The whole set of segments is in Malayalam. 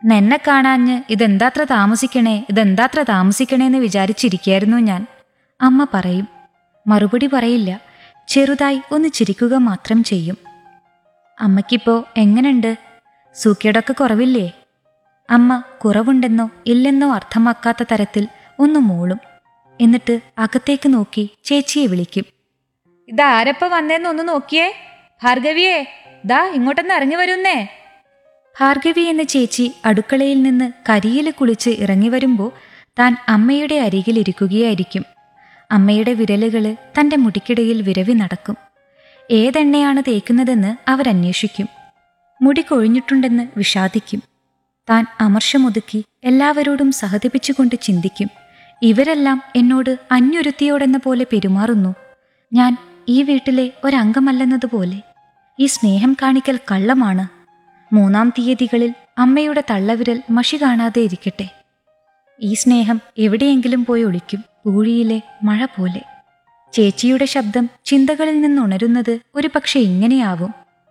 നിന്നെ കാണാഞ്ഞ് ഇതെന്താത്ര താമസിക്കണേ ഇതെന്താത്ര താമസിക്കണേന്ന് വിചാരിച്ചിരിക്കായിരുന്നു ഞാൻ അമ്മ പറയും മറുപടി പറയില്ല ചെറുതായി ഒന്ന് ചിരിക്കുക മാത്രം ചെയ്യും അമ്മയ്ക്കിപ്പോ എങ്ങനുണ്ട് സൂക്കേടൊക്കെ കുറവില്ലേ അമ്മ കുറവുണ്ടെന്നോ ഇല്ലെന്നോ അർത്ഥമാക്കാത്ത തരത്തിൽ ഒന്ന് മൂളും എന്നിട്ട് അകത്തേക്ക് നോക്കി ചേച്ചിയെ വിളിക്കും ഇതാരപ്പ വന്നേന്ന് ഒന്ന് നോക്കിയേ ഭാർഗവിയേ ദാ ഇങ്ങോട്ടൊന്ന് ഇറങ്ങി വരുന്നേ ഭാർഗവി എന്ന ചേച്ചി അടുക്കളയിൽ നിന്ന് കരിയിൽ കുളിച്ച് ഇറങ്ങി വരുമ്പോൾ താൻ അമ്മയുടെ അരികിലിരിക്കുകയായിരിക്കും അമ്മയുടെ വിരലുകള് തന്റെ മുടിക്കിടയിൽ വിരവി നടക്കും ഏതെണ്ണയാണ് തേക്കുന്നതെന്ന് അവരന്വേഷിക്കും മുടി കൊഴിഞ്ഞിട്ടുണ്ടെന്ന് വിഷാദിക്കും താൻ അമർഷമൊതുക്കി എല്ലാവരോടും സഹതപിച്ചുകൊണ്ട് ചിന്തിക്കും ഇവരെല്ലാം എന്നോട് അന്യൊരുത്തിയോടെന്ന പോലെ പെരുമാറുന്നു ഞാൻ ഈ വീട്ടിലെ ഒരംഗമല്ലെന്നതുപോലെ ഈ സ്നേഹം കാണിക്കൽ കള്ളമാണ് മൂന്നാം തീയതികളിൽ അമ്മയുടെ തള്ളവിരൽ മഷി കാണാതെ ഇരിക്കട്ടെ ഈ സ്നേഹം എവിടെയെങ്കിലും പോയി ഒളിക്കും പൂഴിയിലെ മഴ പോലെ ചേച്ചിയുടെ ശബ്ദം ചിന്തകളിൽ നിന്നുണരുന്നത് ഒരു പക്ഷെ ഇങ്ങനെയാവും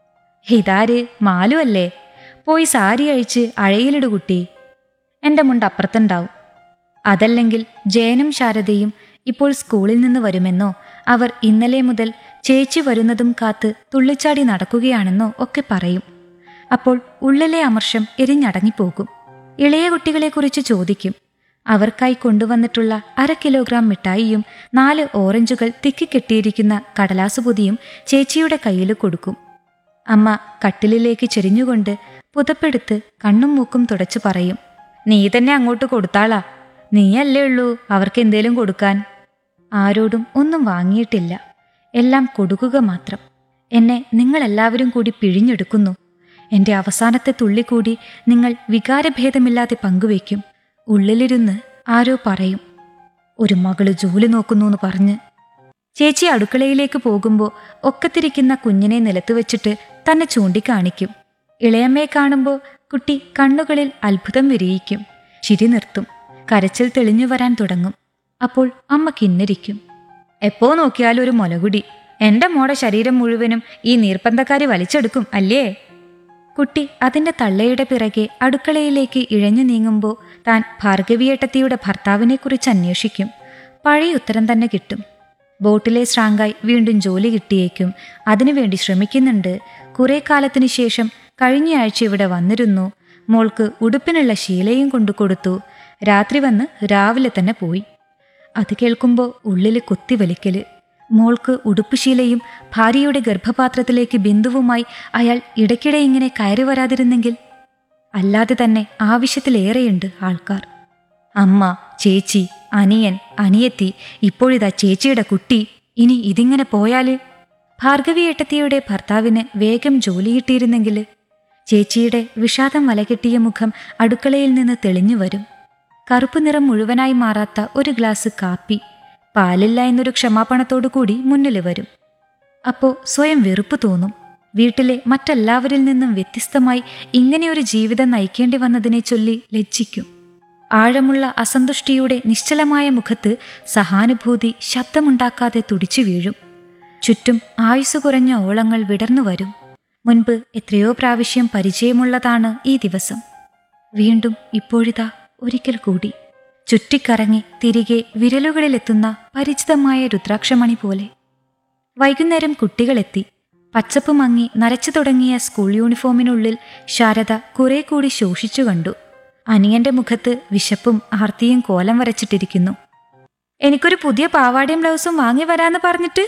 ഇതാര് മാലു അല്ലേ പോയി സാരി അഴിച്ച് അഴയിലിടു കുട്ടി എൻ്റെ മുണ്ട് അപ്പുറത്തുണ്ടാവും അതല്ലെങ്കിൽ ജയനും ശാരദയും ഇപ്പോൾ സ്കൂളിൽ നിന്ന് വരുമെന്നോ അവർ ഇന്നലെ മുതൽ ചേച്ചി വരുന്നതും കാത്ത് തുള്ളിച്ചാടി നടക്കുകയാണെന്നോ ഒക്കെ പറയും അപ്പോൾ ഉള്ളിലെ അമർഷം എരിഞ്ഞടങ്ങിപ്പോകും ഇളയ കുട്ടികളെക്കുറിച്ച് ചോദിക്കും അവർക്കായി കൊണ്ടുവന്നിട്ടുള്ള അര കിലോഗ്രാം മിഠായിയും നാല് ഓറഞ്ചുകൾ തിക്കിക്കെട്ടിയിരിക്കുന്ന കടലാസ് പൊതിയും ചേച്ചിയുടെ കയ്യിൽ കൊടുക്കും അമ്മ കട്ടിലിലേക്ക് ചെരിഞ്ഞുകൊണ്ട് പുതപ്പെടുത്ത് കണ്ണും മൂക്കും തുടച്ചു പറയും നീ തന്നെ അങ്ങോട്ട് കൊടുത്താളാ നീയല്ലേ ഉള്ളൂ അവർക്ക് എന്തേലും കൊടുക്കാൻ ആരോടും ഒന്നും വാങ്ങിയിട്ടില്ല എല്ലാം കൊടുക്കുക മാത്രം എന്നെ നിങ്ങളെല്ലാവരും കൂടി പിഴിഞ്ഞെടുക്കുന്നു എന്റെ അവസാനത്തെ തുള്ളി കൂടി നിങ്ങൾ വികാരഭേദമില്ലാതെ പങ്കുവയ്ക്കും ഉള്ളിലിരുന്ന് ആരോ പറയും ഒരു മകള് ജോലി നോക്കുന്നു എന്ന് പറഞ്ഞ് ചേച്ചി അടുക്കളയിലേക്ക് പോകുമ്പോൾ ഒക്കത്തിരിക്കുന്ന കുഞ്ഞിനെ നിലത്ത് വെച്ചിട്ട് തന്നെ ചൂണ്ടിക്കാണിക്കും ഇളയമ്മയെ കാണുമ്പോൾ കുട്ടി കണ്ണുകളിൽ അത്ഭുതം വിരിയിക്കും ചിരി നിർത്തും കരച്ചിൽ തെളിഞ്ഞു വരാൻ തുടങ്ങും അപ്പോൾ അമ്മ കിന്നരിക്കും എപ്പോ നോക്കിയാലും ഒരു മുലകുടി എന്റെ മോടെ ശരീരം മുഴുവനും ഈ നീർപ്പന്തക്കാരി വലിച്ചെടുക്കും അല്ലേ കുട്ടി അതിന്റെ തള്ളയുടെ പിറകെ അടുക്കളയിലേക്ക് ഇഴഞ്ഞു നീങ്ങുമ്പോൾ താൻ ഭാർഗവിയേട്ടത്തിയുടെ ഭർത്താവിനെക്കുറിച്ച് അന്വേഷിക്കും പഴയ ഉത്തരം തന്നെ കിട്ടും ബോട്ടിലെ ശ്രാങ്കായി വീണ്ടും ജോലി കിട്ടിയേക്കും അതിനുവേണ്ടി ശ്രമിക്കുന്നുണ്ട് കുറെ കാലത്തിനു ശേഷം കഴിഞ്ഞയാഴ്ച ഇവിടെ വന്നിരുന്നു മോൾക്ക് ഉടുപ്പിനുള്ള ശീലയും കൊണ്ടു കൊടുത്തു രാത്രി വന്ന് രാവിലെ തന്നെ പോയി അത് കേൾക്കുമ്പോൾ ഉള്ളിൽ കുത്തിവലിക്കല് മോൾക്ക് ഉടുപ്പുശീലയും ഭാര്യയുടെ ഗർഭപാത്രത്തിലേക്ക് ബിന്ദുവുമായി അയാൾ ഇടയ്ക്കിടെ ഇങ്ങനെ കയറി വരാതിരുന്നെങ്കിൽ അല്ലാതെ തന്നെ ആവശ്യത്തിലേറെയുണ്ട് ആൾക്കാർ അമ്മ ചേച്ചി അനിയൻ അനിയത്തി ഇപ്പോഴിതാ ചേച്ചിയുടെ കുട്ടി ഇനി ഇതിങ്ങനെ പോയാല് ഭാർഗവി ഏട്ടത്തിയുടെ ഭർത്താവിന് വേഗം ജോലി കിട്ടിയിരുന്നെങ്കിൽ ചേച്ചിയുടെ വിഷാദം വലകെട്ടിയ മുഖം അടുക്കളയിൽ നിന്ന് തെളിഞ്ഞു വരും കറുപ്പ് നിറം മുഴുവനായി മാറാത്ത ഒരു ഗ്ലാസ് കാപ്പി പാലില്ല എന്നൊരു ക്ഷമാപണത്തോടു കൂടി മുന്നിൽ വരും അപ്പോ സ്വയം വെറുപ്പ് തോന്നും വീട്ടിലെ മറ്റെല്ലാവരിൽ നിന്നും വ്യത്യസ്തമായി ഇങ്ങനെയൊരു ജീവിതം നയിക്കേണ്ടി വന്നതിനെ ചൊല്ലി ലജ്ജിക്കും ആഴമുള്ള അസന്തുഷ്ടിയുടെ നിശ്ചലമായ മുഖത്ത് സഹാനുഭൂതി ശബ്ദമുണ്ടാക്കാതെ തുടിച്ചു വീഴും ചുറ്റും ആയുസ് കുറഞ്ഞ ഓളങ്ങൾ വിടർന്നു വരും മുൻപ് എത്രയോ പ്രാവശ്യം പരിചയമുള്ളതാണ് ഈ ദിവസം വീണ്ടും ഇപ്പോഴിതാ ഒരിക്കൽ കൂടി ചുറ്റിക്കറങ്ങി തിരികെ വിരലുകളിലെത്തുന്ന പരിചിതമായ രുദ്രാക്ഷമണി പോലെ വൈകുന്നേരം കുട്ടികളെത്തി പച്ചപ്പ് മങ്ങി നരച്ചു തുടങ്ങിയ സ്കൂൾ യൂണിഫോമിനുള്ളിൽ ശാരദ കുറെ കൂടി ശോഷിച്ചു കണ്ടു അനിയന്റെ മുഖത്ത് വിശപ്പും ആർത്തിയും കോലം വരച്ചിട്ടിരിക്കുന്നു എനിക്കൊരു പുതിയ പാവാടയും ബ്ലൗസും വാങ്ങി വരാന്ന് പറഞ്ഞിട്ട്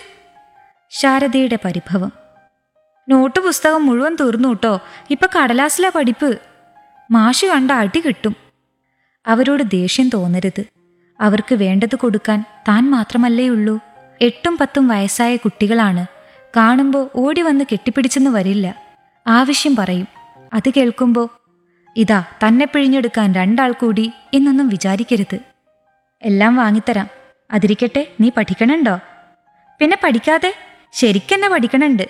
ശാരദയുടെ പരിഭവം നോട്ട് പുസ്തകം മുഴുവൻ തീർന്നു കേട്ടോ ഇപ്പൊ കടലാസിലാ പഠിപ്പ് മാഷ് കണ്ട അടി കിട്ടും അവരോട് ദേഷ്യം തോന്നരുത് അവർക്ക് വേണ്ടത് കൊടുക്കാൻ താൻ മാത്രമല്ലേ ഉള്ളൂ എട്ടും പത്തും വയസ്സായ കുട്ടികളാണ് കാണുമ്പോൾ ഓടി വന്ന് കെട്ടിപ്പിടിച്ചെന്ന് വരില്ല ആവശ്യം പറയും അത് കേൾക്കുമ്പോൾ ഇതാ തന്നെ പിഴിഞ്ഞെടുക്കാൻ രണ്ടാൾ കൂടി എന്നൊന്നും വിചാരിക്കരുത് എല്ലാം വാങ്ങിത്തരാം അതിരിക്കട്ടെ നീ പഠിക്കണുണ്ടോ പിന്നെ പഠിക്കാതെ ശരിക്കെന്നെ പഠിക്കണുണ്ട്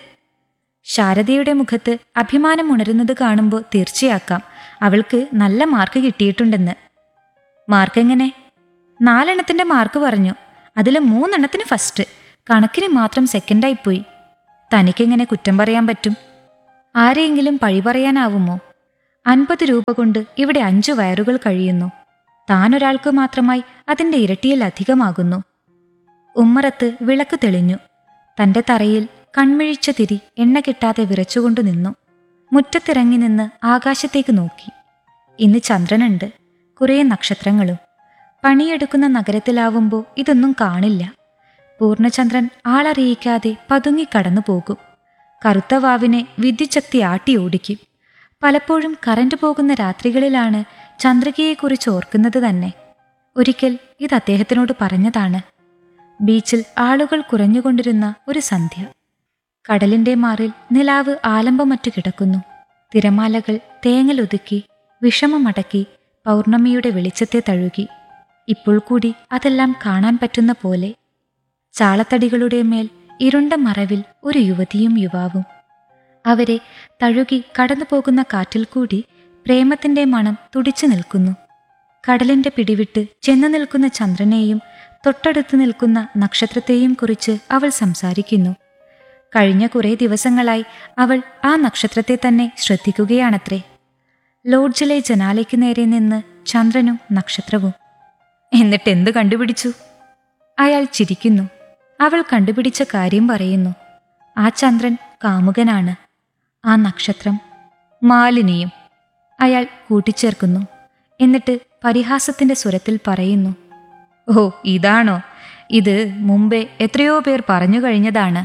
ശാരദയുടെ മുഖത്ത് അഭിമാനം ഉണരുന്നത് കാണുമ്പോൾ തീർച്ചയാക്കാം അവൾക്ക് നല്ല മാർക്ക് കിട്ടിയിട്ടുണ്ടെന്ന് മാർക്ക് എങ്ങനെ നാലെണ്ണത്തിന്റെ മാർക്ക് പറഞ്ഞു അതിൽ മൂന്നെണ്ണത്തിന് ഫസ്റ്റ് കണക്കിന് മാത്രം സെക്കൻഡായിപ്പോയി തനിക്കെങ്ങനെ കുറ്റം പറയാൻ പറ്റും ആരെയെങ്കിലും പഴി പറയാനാവുമോ അൻപത് രൂപ കൊണ്ട് ഇവിടെ അഞ്ചു വയറുകൾ കഴിയുന്നു താനൊരാൾക്ക് മാത്രമായി അതിന്റെ ഇരട്ടിയിലധികമാകുന്നു ഉമ്മറത്ത് വിളക്ക് തെളിഞ്ഞു തന്റെ തറയിൽ കൺമിഴിച്ച തിരി എണ്ണ കിട്ടാതെ വിറച്ചുകൊണ്ടു നിന്നു മുറ്റത്തിറങ്ങി നിന്ന് ആകാശത്തേക്ക് നോക്കി ഇന്ന് ചന്ദ്രനുണ്ട് കുറേ നക്ഷത്രങ്ങളും പണിയെടുക്കുന്ന നഗരത്തിലാവുമ്പോൾ ഇതൊന്നും കാണില്ല പൂർണ്ണചന്ദ്രൻ ആളറിയിക്കാതെ പതുങ്ങി കടന്നു പോകും കറുത്ത വാവിനെ വിദ്യുച്ഛക്തി ആട്ടി ഓടിക്കും പലപ്പോഴും കറന്റ് പോകുന്ന രാത്രികളിലാണ് ചന്ദ്രികയെക്കുറിച്ച് ഓർക്കുന്നത് തന്നെ ഒരിക്കൽ ഇത് അദ്ദേഹത്തിനോട് പറഞ്ഞതാണ് ബീച്ചിൽ ആളുകൾ കുറഞ്ഞുകൊണ്ടിരുന്ന ഒരു സന്ധ്യ കടലിന്റെ മാറിൽ നിലാവ് ആലംബമറ്റു കിടക്കുന്നു തിരമാലകൾ തേങ്ങലൊതുക്കി വിഷമമടക്കി പൗർണമിയുടെ വെളിച്ചത്തെ തഴുകി ഇപ്പോൾ കൂടി അതെല്ലാം കാണാൻ പറ്റുന്ന പോലെ ചാളത്തടികളുടെ മേൽ ഇരുണ്ട മറവിൽ ഒരു യുവതിയും യുവാവും അവരെ തഴുകി കടന്നു പോകുന്ന കാറ്റിൽ കൂടി പ്രേമത്തിന്റെ മണം തുടിച്ചു നിൽക്കുന്നു കടലിന്റെ പിടിവിട്ട് ചെന്നു നിൽക്കുന്ന ചന്ദ്രനെയും തൊട്ടടുത്ത് നിൽക്കുന്ന നക്ഷത്രത്തെയും കുറിച്ച് അവൾ സംസാരിക്കുന്നു കഴിഞ്ഞ കുറേ ദിവസങ്ങളായി അവൾ ആ നക്ഷത്രത്തെ തന്നെ ശ്രദ്ധിക്കുകയാണത്രേ ലോഡ്ജിലെ ജനാലയ്ക്ക് നേരെ നിന്ന് ചന്ദ്രനും നക്ഷത്രവും എന്നിട്ട് എന്ത് കണ്ടുപിടിച്ചു അയാൾ ചിരിക്കുന്നു അവൾ കണ്ടുപിടിച്ച കാര്യം പറയുന്നു ആ ചന്ദ്രൻ കാമുകനാണ് ആ നക്ഷത്രം മാലിനിയും അയാൾ കൂട്ടിച്ചേർക്കുന്നു എന്നിട്ട് പരിഹാസത്തിന്റെ സ്വരത്തിൽ പറയുന്നു ഓ ഇതാണോ ഇത് മുമ്പേ എത്രയോ പേർ പറഞ്ഞു കഴിഞ്ഞതാണ്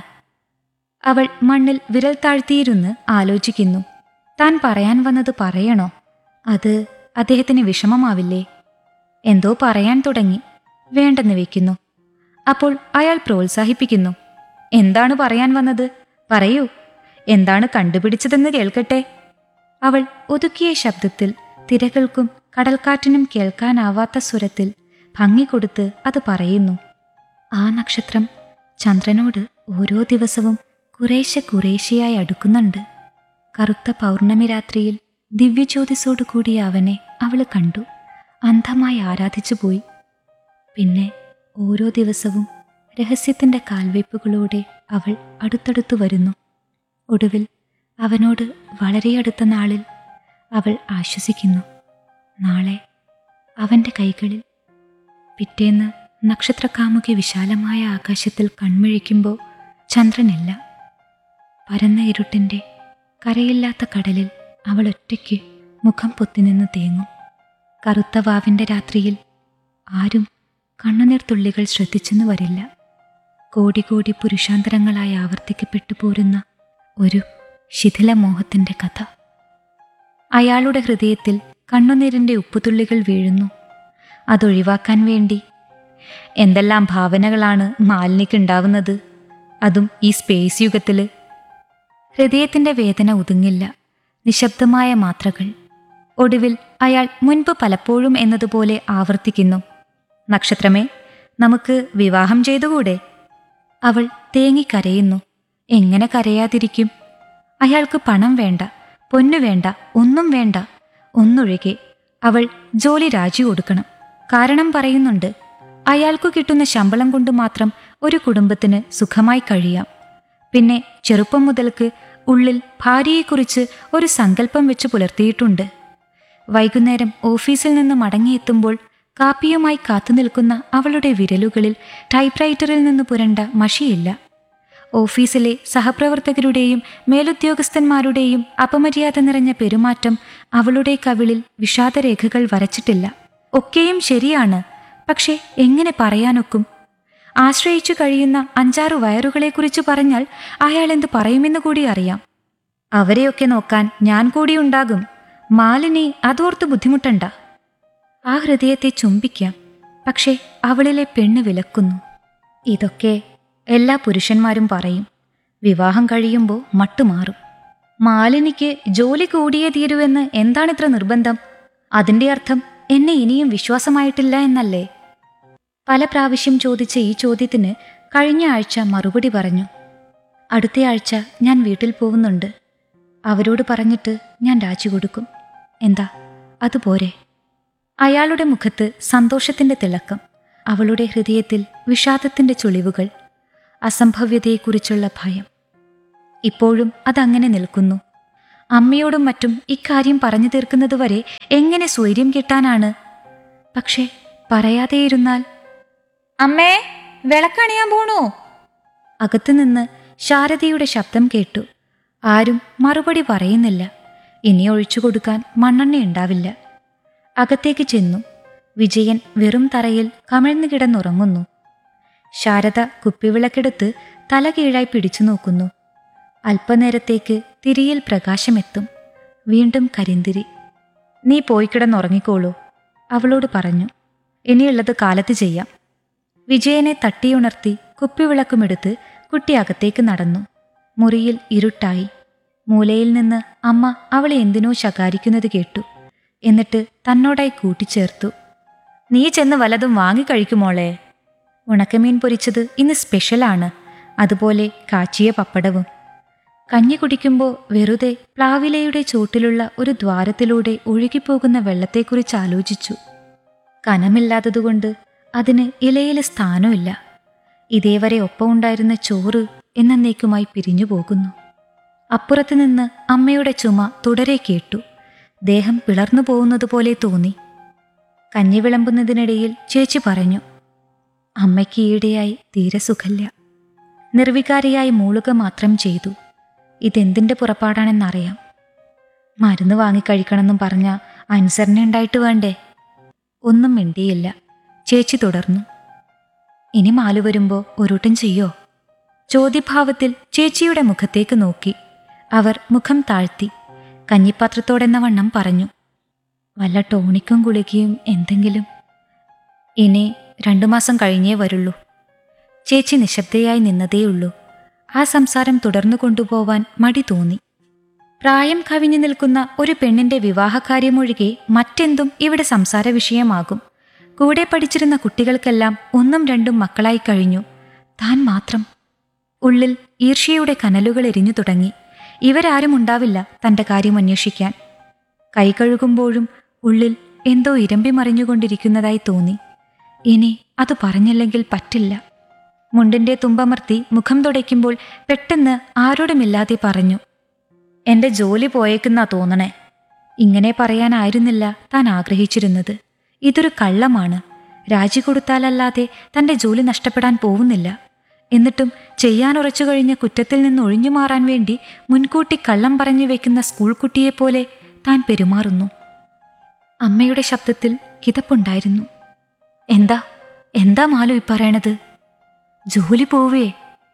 അവൾ മണ്ണിൽ വിരൽ താഴ്ത്തിയിരുന്ന് ആലോചിക്കുന്നു താൻ പറയാൻ വന്നത് പറയണോ അത് അദ്ദേഹത്തിന് വിഷമമാവില്ലേ എന്തോ പറയാൻ തുടങ്ങി വേണ്ടെന്ന് വെക്കുന്നു അപ്പോൾ അയാൾ പ്രോത്സാഹിപ്പിക്കുന്നു എന്താണ് പറയാൻ വന്നത് പറയൂ എന്താണ് കണ്ടുപിടിച്ചതെന്ന് കേൾക്കട്ടെ അവൾ ഒതുക്കിയ ശബ്ദത്തിൽ തിരകൾക്കും കടൽക്കാറ്റിനും കേൾക്കാനാവാത്ത സ്വരത്തിൽ ഭംഗി കൊടുത്ത് അത് പറയുന്നു ആ നക്ഷത്രം ചന്ദ്രനോട് ഓരോ ദിവസവും കുറേശ്ശെ കുറേശ്ശെയായി അടുക്കുന്നുണ്ട് കറുത്ത പൗർണമി രാത്രിയിൽ ദിവ്യജ്യോതിസോടു കൂടി അവനെ അവള് കണ്ടു അന്ധമായി ആരാധിച്ചു പോയി പിന്നെ ഓരോ ദിവസവും രഹസ്യത്തിന്റെ കാൽവയ്പ്പുകളോടെ അവൾ അടുത്തടുത്തു വരുന്നു ഒടുവിൽ അവനോട് വളരെ അടുത്ത നാളിൽ അവൾ ആശ്വസിക്കുന്നു നാളെ അവന്റെ കൈകളിൽ പിറ്റേന്ന് നക്ഷത്രക്കാമുകി വിശാലമായ ആകാശത്തിൽ കൺമിഴിക്കുമ്പോൾ ചന്ദ്രനില്ല പരന്ന ഇരുട്ടിന്റെ കരയില്ലാത്ത കടലിൽ അവൾ ഒറ്റയ്ക്ക് മുഖം പൊത്തിനിന്ന് തേങ്ങും കറുത്ത വാവിന്റെ രാത്രിയിൽ ആരും കണ്ണുനീർ തുള്ളികൾ ശ്രദ്ധിച്ചെന്നു വരില്ല കോടി കോടി പുരുഷാന്തരങ്ങളായി ആവർത്തിക്കപ്പെട്ടു പോരുന്ന ഒരു ശിഥിലമോഹത്തിന്റെ കഥ അയാളുടെ ഹൃദയത്തിൽ കണ്ണുനീരിന്റെ ഉപ്പുതുള്ളികൾ വീഴുന്നു അതൊഴിവാക്കാൻ വേണ്ടി എന്തെല്ലാം ഭാവനകളാണ് മാലിനിക്കുണ്ടാവുന്നത് അതും ഈ സ്പേസ് യുഗത്തില് ഹൃദയത്തിന്റെ വേദന ഒതുങ്ങില്ല നിശബ്ദമായ മാത്രകൾ ഒടുവിൽ അയാൾ മുൻപ് പലപ്പോഴും എന്നതുപോലെ ആവർത്തിക്കുന്നു നക്ഷത്രമേ നമുക്ക് വിവാഹം ചെയ്തുകൂടെ അവൾ തേങ്ങിക്കരയുന്നു എങ്ങനെ കരയാതിരിക്കും അയാൾക്ക് പണം വേണ്ട പൊന്നു വേണ്ട ഒന്നും വേണ്ട ഒന്നൊഴികെ അവൾ ജോലി രാജി കൊടുക്കണം കാരണം പറയുന്നുണ്ട് അയാൾക്കു കിട്ടുന്ന ശമ്പളം കൊണ്ട് മാത്രം ഒരു കുടുംബത്തിന് സുഖമായി കഴിയാം പിന്നെ ചെറുപ്പം മുതൽക്ക് ഉള്ളിൽ ഭാര്യയെക്കുറിച്ച് ഒരു സങ്കല്പം വെച്ച് പുലർത്തിയിട്ടുണ്ട് വൈകുന്നേരം ഓഫീസിൽ നിന്ന് മടങ്ങിയെത്തുമ്പോൾ കാപ്പിയുമായി കാത്തുനിൽക്കുന്ന അവളുടെ വിരലുകളിൽ ടൈപ്പ്റൈറ്ററിൽ നിന്ന് പുരണ്ട മഷിയില്ല ഓഫീസിലെ സഹപ്രവർത്തകരുടെയും മേലുദ്യോഗസ്ഥന്മാരുടെയും അപമര്യാദ നിറഞ്ഞ പെരുമാറ്റം അവളുടെ കവിളിൽ വിഷാദരേഖകൾ വരച്ചിട്ടില്ല ഒക്കെയും ശരിയാണ് പക്ഷെ എങ്ങനെ പറയാനൊക്കും ആശ്രയിച്ചു കഴിയുന്ന അഞ്ചാറു വയറുകളെക്കുറിച്ച് പറഞ്ഞാൽ അയാൾ എന്ത് പറയുമെന്ന് കൂടി അറിയാം അവരെയൊക്കെ നോക്കാൻ ഞാൻ കൂടി ഉണ്ടാകും മാലിനി അതോർത്ത് ബുദ്ധിമുട്ടണ്ട ആ ഹൃദയത്തെ ചുംബിക്കാം പക്ഷേ അവളിലെ പെണ്ണ് വിലക്കുന്നു ഇതൊക്കെ എല്ലാ പുരുഷന്മാരും പറയും വിവാഹം കഴിയുമ്പോൾ മട്ടുമാറും മാലിനിക്ക് ജോലി കൂടിയേ തീരുവെന്ന് എന്താണിത്ര നിർബന്ധം അതിന്റെ അർത്ഥം എന്നെ ഇനിയും വിശ്വാസമായിട്ടില്ല എന്നല്ലേ പല പ്രാവശ്യം ചോദിച്ച ഈ ചോദ്യത്തിന് കഴിഞ്ഞ ആഴ്ച മറുപടി പറഞ്ഞു അടുത്തയാഴ്ച ഞാൻ വീട്ടിൽ പോകുന്നുണ്ട് അവരോട് പറഞ്ഞിട്ട് ഞാൻ രാജി കൊടുക്കും എന്താ അതുപോരെ അയാളുടെ മുഖത്ത് സന്തോഷത്തിന്റെ തിളക്കം അവളുടെ ഹൃദയത്തിൽ വിഷാദത്തിന്റെ ചുളിവുകൾ അസംഭവ്യതയെക്കുറിച്ചുള്ള ഭയം ഇപ്പോഴും അതങ്ങനെ നിൽക്കുന്നു അമ്മയോടും മറ്റും ഇക്കാര്യം പറഞ്ഞു തീർക്കുന്നതുവരെ എങ്ങനെ സ്വൈര്യം കിട്ടാനാണ് പക്ഷേ പറയാതെയിരുന്നാൽ അമ്മേ വിളക്കണിയാൻ പോണോ അകത്തുനിന്ന് ശാരദയുടെ ശബ്ദം കേട്ടു ആരും മറുപടി പറയുന്നില്ല ഇനി ഒഴിച്ചു കൊടുക്കാൻ മണ്ണെണ്ണ ഉണ്ടാവില്ല അകത്തേക്ക് ചെന്നു വിജയൻ വെറും തറയിൽ കമിഴ്ന്നു കിടന്നുറങ്ങുന്നു ശാരദ കുപ്പിവിളക്കെടുത്ത് തല കീഴായി പിടിച്ചു നോക്കുന്നു അല്പനേരത്തേക്ക് തിരിയിൽ പ്രകാശമെത്തും വീണ്ടും കരിന്തിരി നീ പോയി കിടന്നുറങ്ങിക്കോളൂ അവളോട് പറഞ്ഞു ഇനിയുള്ളത് കാലത്ത് ചെയ്യാം വിജയനെ തട്ടിയുണർത്തി കുപ്പിവിളക്കുമെടുത്ത് കുട്ടി അകത്തേക്ക് നടന്നു മുറിയിൽ ഇരുട്ടായി മൂലയിൽ നിന്ന് അമ്മ അവളെ എന്തിനോ ശകാരിക്കുന്നത് കേട്ടു എന്നിട്ട് തന്നോടായി കൂട്ടിച്ചേർത്തു നീ ചെന്ന് വല്ലതും വാങ്ങിക്കഴിക്കുമോളെ ഉണക്കമീൻ പൊരിച്ചത് ഇന്ന് സ്പെഷ്യലാണ് അതുപോലെ കാച്ചിയ പപ്പടവും കഞ്ഞി കുടിക്കുമ്പോൾ വെറുതെ പ്ലാവിലയുടെ ചോട്ടിലുള്ള ഒരു ദ്വാരത്തിലൂടെ ഒഴുകിപ്പോകുന്ന വെള്ളത്തെക്കുറിച്ച് ആലോചിച്ചു കനമില്ലാത്തതുകൊണ്ട് അതിന് ഇലയിൽ സ്ഥാനമില്ല ഇതേവരെ ഒപ്പമുണ്ടായിരുന്ന ചോറ് എന്നേക്കുമായി പിരിഞ്ഞു പോകുന്നു അപ്പുറത്തു നിന്ന് അമ്മയുടെ ചുമ തുടരെ കേട്ടു ദേഹം പിളർന്നു പോകുന്നത് പോലെ തോന്നി കഞ്ഞി വിളമ്പുന്നതിനിടയിൽ ചേച്ചി പറഞ്ഞു അമ്മയ്ക്ക് ഈയിടെയായി തീരെ സുഖല്ല നിർവികാരിയായി മൂളുക മാത്രം ചെയ്തു ഇതെന്തിൻ്റെ പുറപ്പാടാണെന്നറിയാം മരുന്ന് വാങ്ങിക്കഴിക്കണമെന്നും പറഞ്ഞ അനുസരണ ഉണ്ടായിട്ട് വേണ്ടേ ഒന്നും മിണ്ടിയില്ല ചേച്ചി തുടർന്നു ഇനി മാലു വരുമ്പോ ഒരുട്ടം ചെയ്യോ ചോദ്യഭാവത്തിൽ ചേച്ചിയുടെ മുഖത്തേക്ക് നോക്കി അവർ മുഖം താഴ്ത്തി കഞ്ഞിപ്പാത്രത്തോടെന്ന വണ്ണം പറഞ്ഞു വല്ല ടോണിക്കും ഗുളികയും എന്തെങ്കിലും ഇനി രണ്ടു മാസം കഴിഞ്ഞേ വരുള്ളൂ ചേച്ചി നിശബ്ദയായി നിന്നതേയുള്ളൂ ആ സംസാരം തുടർന്നു കൊണ്ടുപോവാൻ മടി തോന്നി പ്രായം കവിഞ്ഞു നിൽക്കുന്ന ഒരു പെണ്ണിന്റെ വിവാഹകാര്യമൊഴികെ മറ്റെന്തും ഇവിടെ സംസാര വിഷയമാകും കൂടെ പഠിച്ചിരുന്ന കുട്ടികൾക്കെല്ലാം ഒന്നും രണ്ടും മക്കളായി കഴിഞ്ഞു താൻ മാത്രം ഉള്ളിൽ ഈർഷ്യയുടെ കനലുകൾ എരിഞ്ഞു തുടങ്ങി ഇവരാരും ഉണ്ടാവില്ല തന്റെ കാര്യം അന്വേഷിക്കാൻ കൈ കഴുകുമ്പോഴും ഉള്ളിൽ എന്തോ ഇരമ്പി മറിഞ്ഞുകൊണ്ടിരിക്കുന്നതായി തോന്നി ഇനി അത് പറഞ്ഞില്ലെങ്കിൽ പറ്റില്ല മുണ്ടിന്റെ തുമ്പമർത്തി മുഖം തുടയ്ക്കുമ്പോൾ പെട്ടെന്ന് ആരോടുമില്ലാതെ പറഞ്ഞു എന്റെ ജോലി പോയേക്കുന്നാ തോന്നണേ ഇങ്ങനെ പറയാനായിരുന്നില്ല താൻ ആഗ്രഹിച്ചിരുന്നത് ഇതൊരു കള്ളമാണ് രാജി കൊടുത്താലല്ലാതെ തന്റെ ജോലി നഷ്ടപ്പെടാൻ പോകുന്നില്ല എന്നിട്ടും ചെയ്യാൻ ഉറച്ചു കഴിഞ്ഞ കുറ്റത്തിൽ നിന്ന് ഒഴിഞ്ഞു മാറാൻ വേണ്ടി മുൻകൂട്ടി കള്ളം പറഞ്ഞു വെക്കുന്ന സ്കൂൾ കുട്ടിയെപ്പോലെ താൻ പെരുമാറുന്നു അമ്മയുടെ ശബ്ദത്തിൽ കിതപ്പുണ്ടായിരുന്നു എന്താ എന്താ മാലു ഈ പറയണത് ജോലി പോവേ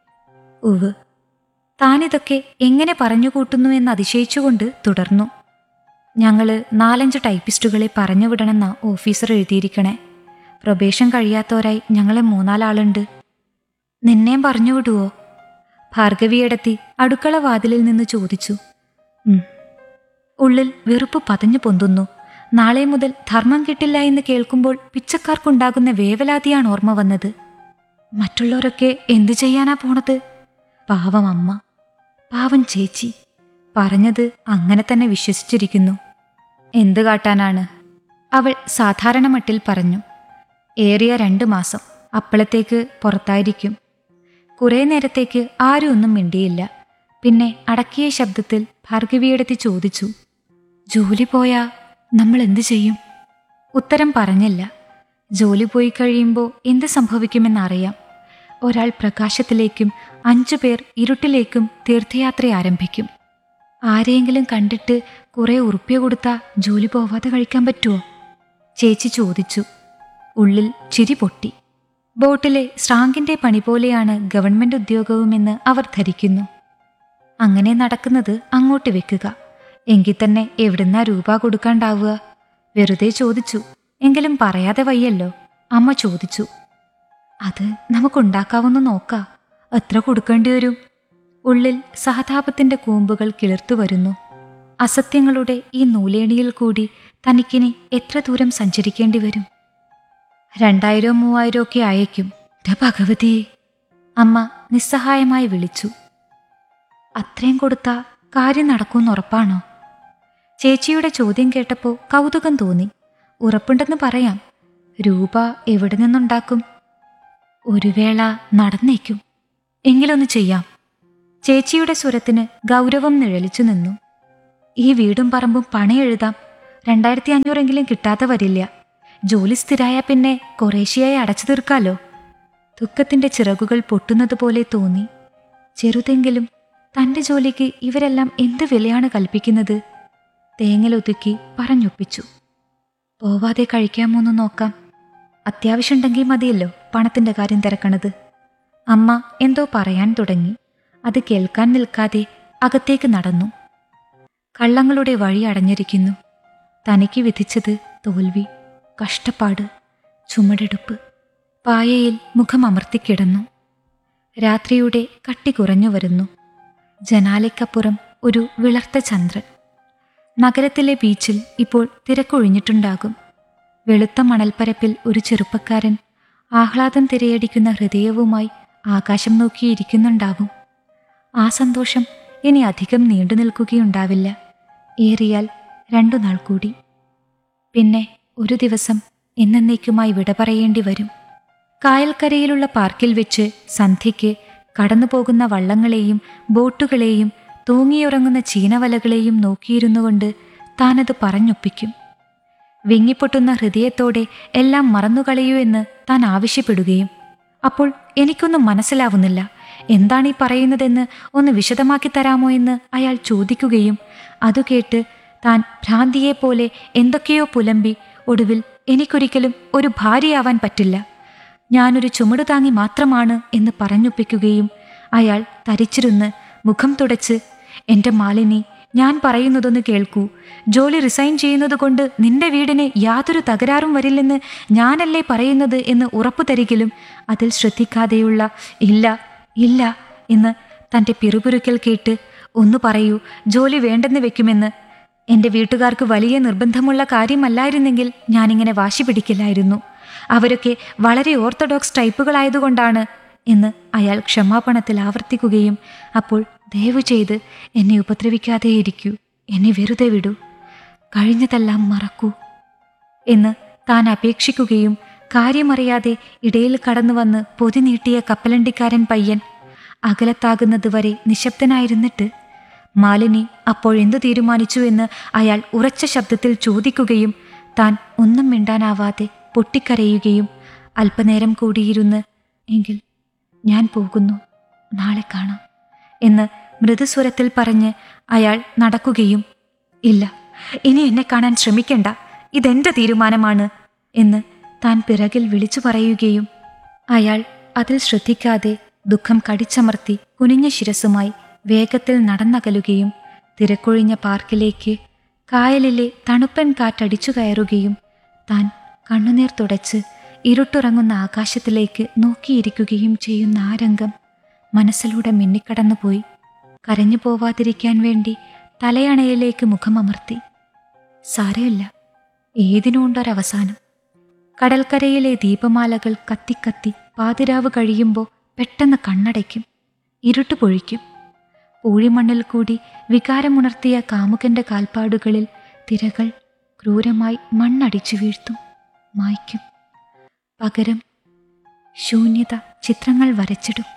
ഉവ് താനിതൊക്കെ എങ്ങനെ പറഞ്ഞുകൂട്ടുന്നു എന്ന് അതിശയിച്ചുകൊണ്ട് തുടർന്നു ഞങ്ങള് നാലഞ്ച് ടൈപ്പിസ്റ്റുകളെ പറഞ്ഞു വിടണമെന്ന ഓഫീസർ എഴുതിയിരിക്കണേ പ്രൊബേഷൻ കഴിയാത്തവരായി ഞങ്ങളെ മൂന്നാലാളുണ്ട് നിന്നെയും പറഞ്ഞു വിടുവോ ഭാർഗവിയടത്തി അടുക്കള വാതിലിൽ നിന്ന് ചോദിച്ചു ഉം. ഉള്ളിൽ വെറുപ്പ് പതഞ്ഞു പൊന്തുന്നു നാളെ മുതൽ ധർമ്മം കിട്ടില്ല എന്ന് കേൾക്കുമ്പോൾ പിച്ചക്കാർക്കുണ്ടാകുന്ന വേവലാതിയാണ് ഓർമ്മ വന്നത് മറ്റുള്ളവരൊക്കെ എന്തു ചെയ്യാനാ പോണത് പാവം അമ്മ പാവം ചേച്ചി പറഞ്ഞത് അങ്ങനെ തന്നെ വിശ്വസിച്ചിരിക്കുന്നു എന്ത് കാട്ടാനാണ് അവൾ സാധാരണ മട്ടിൽ പറഞ്ഞു ഏറിയ രണ്ട് മാസം അപ്പളത്തേക്ക് പുറത്തായിരിക്കും കുറേ നേരത്തേക്ക് ആരും ഒന്നും മിണ്ടിയില്ല പിന്നെ അടക്കിയ ശബ്ദത്തിൽ ഭാർഗവിയെടുത്ത് ചോദിച്ചു ജോലി പോയാ നമ്മൾ എന്തു ചെയ്യും ഉത്തരം പറഞ്ഞില്ല ജോലി പോയി കഴിയുമ്പോൾ എന്ത് സംഭവിക്കുമെന്നറിയാം ഒരാൾ പ്രകാശത്തിലേക്കും അഞ്ചു പേർ ഇരുട്ടിലേക്കും തീർത്ഥയാത്ര ആരംഭിക്കും ആരെയെങ്കിലും കണ്ടിട്ട് കുറെ ഉറുപ്പ്യ കൊടുത്താ ജോലി പോവാതെ കഴിക്കാൻ പറ്റുമോ ചേച്ചി ചോദിച്ചു ഉള്ളിൽ ചിരി പൊട്ടി ബോട്ടിലെ സ്രാങ്കിന്റെ പണി പോലെയാണ് ഗവൺമെന്റ് ഉദ്യോഗവുമെന്ന് അവർ ധരിക്കുന്നു അങ്ങനെ നടക്കുന്നത് അങ്ങോട്ട് വെക്കുക എങ്കിൽ തന്നെ എവിടുന്നാ രൂപ കൊടുക്കാണ്ടാവുക വെറുതെ ചോദിച്ചു എങ്കിലും പറയാതെ വയ്യല്ലോ അമ്മ ചോദിച്ചു അത് നമുക്കുണ്ടാക്കാവുന്ന നോക്കാ എത്ര കൊടുക്കേണ്ടി വരും ഉള്ളിൽ സഹതാപത്തിന്റെ കൂമ്പുകൾ കിളിർത്തു വരുന്നു അസത്യങ്ങളുടെ ഈ നൂലേണിയിൽ കൂടി തനിക്കിനി എത്ര ദൂരം സഞ്ചരിക്കേണ്ടി വരും രണ്ടായിരോ മൂവായിരോ ഒക്കെ അയക്കും ദേ ഭഗവതി അമ്മ നിസ്സഹായമായി വിളിച്ചു അത്രയും കൊടുത്താ കാര്യം നടക്കുമെന്ന് ഉറപ്പാണോ ചേച്ചിയുടെ ചോദ്യം കേട്ടപ്പോൾ കൗതുകം തോന്നി ഉറപ്പുണ്ടെന്ന് പറയാം രൂപ എവിടെ നിന്നുണ്ടാക്കും ഒരു വേള നടന്നേക്കും എങ്കിലൊന്ന് ചെയ്യാം ചേച്ചിയുടെ സ്വരത്തിന് ഗൗരവം നിഴലിച്ചു നിന്നു ഈ വീടും പറമ്പും പണയെഴുതാം രണ്ടായിരത്തി അഞ്ഞൂറെങ്കിലും കിട്ടാതെ വരില്ല ജോലി സ്ഥിരായ പിന്നെ കുറേശ്ശിയായി അടച്ചു തീർക്കാലോ ദുഃഖത്തിന്റെ ചിറകുകൾ പൊട്ടുന്നത് പോലെ തോന്നി ചെറുതെങ്കിലും തന്റെ ജോലിക്ക് ഇവരെല്ലാം എന്ത് വിലയാണ് കൽപ്പിക്കുന്നത് തേങ്ങലൊതുക്കി പറഞ്ഞൊപ്പിച്ചു പോവാതെ കഴിക്കാമോന്ന് നോക്കാം അത്യാവശ്യമുണ്ടെങ്കിൽ മതിയല്ലോ പണത്തിന്റെ കാര്യം തിരക്കണത് അമ്മ എന്തോ പറയാൻ തുടങ്ങി അത് കേൾക്കാൻ നിൽക്കാതെ അകത്തേക്ക് നടന്നു കള്ളങ്ങളുടെ വഴി അടഞ്ഞിരിക്കുന്നു തനിക്ക് വിധിച്ചത് തോൽവി കഷ്ടപ്പാട് ചുമടെടുപ്പ് പായയിൽ മുഖമമർത്തിക്കിടന്നു രാത്രിയുടെ കട്ടി കുറഞ്ഞു വരുന്നു ജനാലയ്ക്കപ്പുറം ഒരു വിളർത്ത ചന്ദ്രൻ നഗരത്തിലെ ബീച്ചിൽ ഇപ്പോൾ തിരക്കൊഴിഞ്ഞിട്ടുണ്ടാകും വെളുത്ത മണൽപ്പരപ്പിൽ ഒരു ചെറുപ്പക്കാരൻ ആഹ്ലാദം തിരയടിക്കുന്ന ഹൃദയവുമായി ആകാശം നോക്കിയിരിക്കുന്നുണ്ടാവും ആ സന്തോഷം ഇനി അധികം നീണ്ടു നിൽക്കുകയുണ്ടാവില്ല ഏറിയാൽ രണ്ടു നാൾ കൂടി പിന്നെ ഒരു ദിവസം എന്നേക്കുമായി വിട പറയേണ്ടി വരും കായൽക്കരയിലുള്ള പാർക്കിൽ വെച്ച് സന്ധ്യയ്ക്ക് കടന്നുപോകുന്ന വള്ളങ്ങളെയും ബോട്ടുകളെയും തൂങ്ങിയുറങ്ങുന്ന ചീനവലകളെയും നോക്കിയിരുന്നുകൊണ്ട് താനത് പറഞ്ഞൊപ്പിക്കും വിങ്ങിപ്പൊട്ടുന്ന ഹൃദയത്തോടെ എല്ലാം മറന്നുകളയൂ എന്ന് താൻ ആവശ്യപ്പെടുകയും അപ്പോൾ എനിക്കൊന്നും മനസ്സിലാവുന്നില്ല എന്താണ് ഈ പറയുന്നതെന്ന് ഒന്ന് വിശദമാക്കി തരാമോ എന്ന് അയാൾ ചോദിക്കുകയും അതു കേട്ട് താൻ ഭ്രാന്തിയെപ്പോലെ എന്തൊക്കെയോ പുലമ്പി ഒടുവിൽ എനിക്കൊരിക്കലും ഒരു ഭാര്യയാവാൻ പറ്റില്ല ഞാനൊരു ചുമടു താങ്ങി മാത്രമാണ് എന്ന് പറഞ്ഞൊപ്പിക്കുകയും അയാൾ തരിച്ചിരുന്ന് മുഖം തുടച്ച് എൻ്റെ മാലിനി ഞാൻ പറയുന്നതൊന്ന് കേൾക്കൂ ജോലി റിസൈൻ ചെയ്യുന്നത് കൊണ്ട് നിന്റെ വീടിന് യാതൊരു തകരാറും വരില്ലെന്ന് ഞാനല്ലേ പറയുന്നത് എന്ന് ഉറപ്പു തരികിലും അതിൽ ശ്രദ്ധിക്കാതെയുള്ള ഇല്ല ഇല്ല എന്ന് തൻ്റെ പിറുപിറുക്കൽ കേട്ട് ഒന്ന് പറയൂ ജോലി വേണ്ടെന്ന് വെക്കുമെന്ന് എൻ്റെ വീട്ടുകാർക്ക് വലിയ നിർബന്ധമുള്ള കാര്യമല്ലായിരുന്നെങ്കിൽ ഞാനിങ്ങനെ വാശി പിടിക്കില്ലായിരുന്നു അവരൊക്കെ വളരെ ഓർത്തഡോക്സ് ടൈപ്പുകളായതുകൊണ്ടാണ് എന്ന് അയാൾ ക്ഷമാപണത്തിൽ ആവർത്തിക്കുകയും അപ്പോൾ ദയവു ചെയ്ത് എന്നെ ഉപദ്രവിക്കാതെയിരിക്കൂ എന്നെ വെറുതെ വിടൂ കഴിഞ്ഞതെല്ലാം മറക്കൂ എന്ന് താൻ അപേക്ഷിക്കുകയും കാര്യമറിയാതെ ഇടയിൽ കടന്നു വന്ന് പൊതി നീട്ടിയ കപ്പലണ്ടിക്കാരൻ പയ്യൻ അകലത്താകുന്നതുവരെ നിശബ്ദനായിരുന്നിട്ട് മാലിനി അപ്പോഴെന്തു തീരുമാനിച്ചു എന്ന് അയാൾ ഉറച്ച ശബ്ദത്തിൽ ചോദിക്കുകയും താൻ ഒന്നും മിണ്ടാനാവാതെ പൊട്ടിക്കരയുകയും അല്പനേരം കൂടിയിരുന്ന് എങ്കിൽ ഞാൻ പോകുന്നു നാളെ കാണാം എന്ന് മൃദുസ്വരത്തിൽ പറഞ്ഞ് അയാൾ നടക്കുകയും ഇല്ല ഇനി എന്നെ കാണാൻ ശ്രമിക്കണ്ട ഇതെന്റെ തീരുമാനമാണ് എന്ന് താൻ പിറകിൽ വിളിച്ചു പറയുകയും അയാൾ അതിൽ ശ്രദ്ധിക്കാതെ ദുഃഖം കടിച്ചമർത്തി കുനിഞ്ഞ ശിരസുമായി വേഗത്തിൽ നടന്നകലുകയും തിരക്കൊഴിഞ്ഞ പാർക്കിലേക്ക് കായലിലെ തണുപ്പൻ കാറ്റടിച്ചു കയറുകയും താൻ കണ്ണുനീർ തുടച്ച് ഇരുട്ടുറങ്ങുന്ന ആകാശത്തിലേക്ക് നോക്കിയിരിക്കുകയും ചെയ്യുന്ന ആ രംഗം മനസ്സിലൂടെ മിന്നിക്കടന്നുപോയി കരഞ്ഞു പോവാതിരിക്കാൻ വേണ്ടി തലയണയിലേക്ക് മുഖമമർത്തി സാരമില്ല ഏതിനുണ്ടൊരവസാനം കടൽക്കരയിലെ ദീപമാലകൾ കത്തിക്കത്തി പാതിരാവ് കഴിയുമ്പോൾ പെട്ടെന്ന് കണ്ണടയ്ക്കും ഇരുട്ട് പൊഴിക്കും പൂഴിമണ്ണിൽ കൂടി വികാരമുണർത്തിയ കാമുകന്റെ കാൽപ്പാടുകളിൽ തിരകൾ ക്രൂരമായി മണ്ണടിച്ചു വീഴ്ത്തും മായ്ക്കും പകരം ശൂന്യത ചിത്രങ്ങൾ വരച്ചിടും